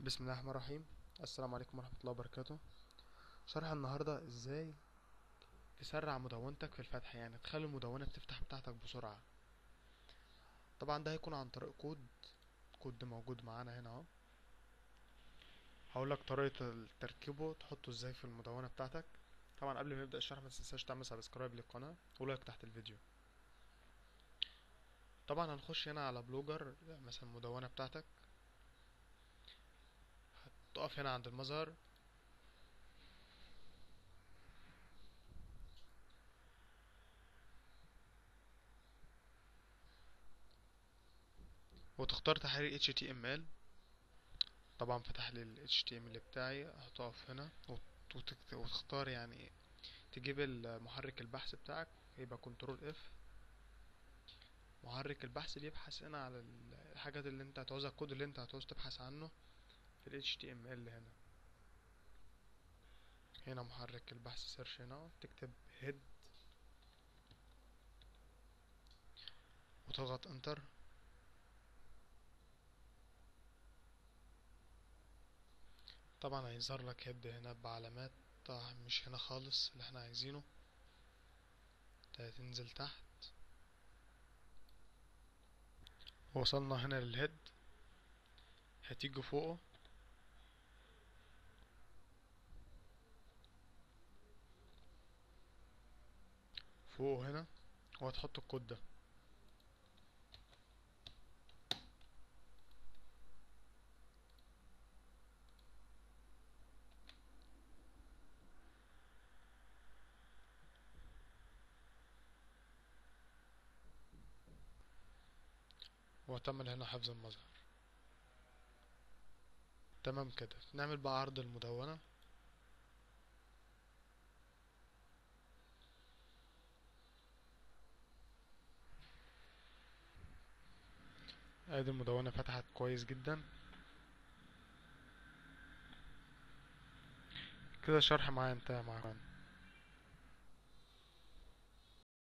بسم الله الرحمن الرحيم السلام عليكم ورحمة الله وبركاته شرح النهاردة ازاي تسرع مدونتك في الفتح يعني تخلي المدونة تفتح بتاعتك بسرعة طبعا ده هيكون عن طريق كود كود ده موجود معانا هنا اهو هقولك طريقة تركيبه تحطه ازاي في المدونة بتاعتك طبعا قبل ما نبدأ الشرح ما تنساش تعمل سبسكرايب للقناة ولايك تحت الفيديو طبعا هنخش هنا على بلوجر مثلا المدونة بتاعتك تقف هنا عند المظهر وتختار تحرير HTML طبعا فتح لي ال HTML بتاعي هتقف هنا وت- وتكت- وتختار يعني تجيب محرك البحث بتاعك يبقى كنترول اف محرك البحث بيبحث هنا على الحاجات اللي انت هتعوزها الكود اللي انت هتعوز تبحث عنه في ال HTML هنا هنا محرك البحث سيرش هنا تكتب head وتضغط انتر طبعا هيظهر لك هيد هنا بعلامات طبعا مش هنا خالص اللي احنا عايزينه هتنزل تحت وصلنا هنا للهيد هتيجي فوقه فوقه هنا وهتحط الكود ده واعتمد هنا حفظ المظهر تمام كده نعمل بقى عرض المدونة ادي المدونة فتحت كويس جدا كده الشرح معايا انتهى معاكم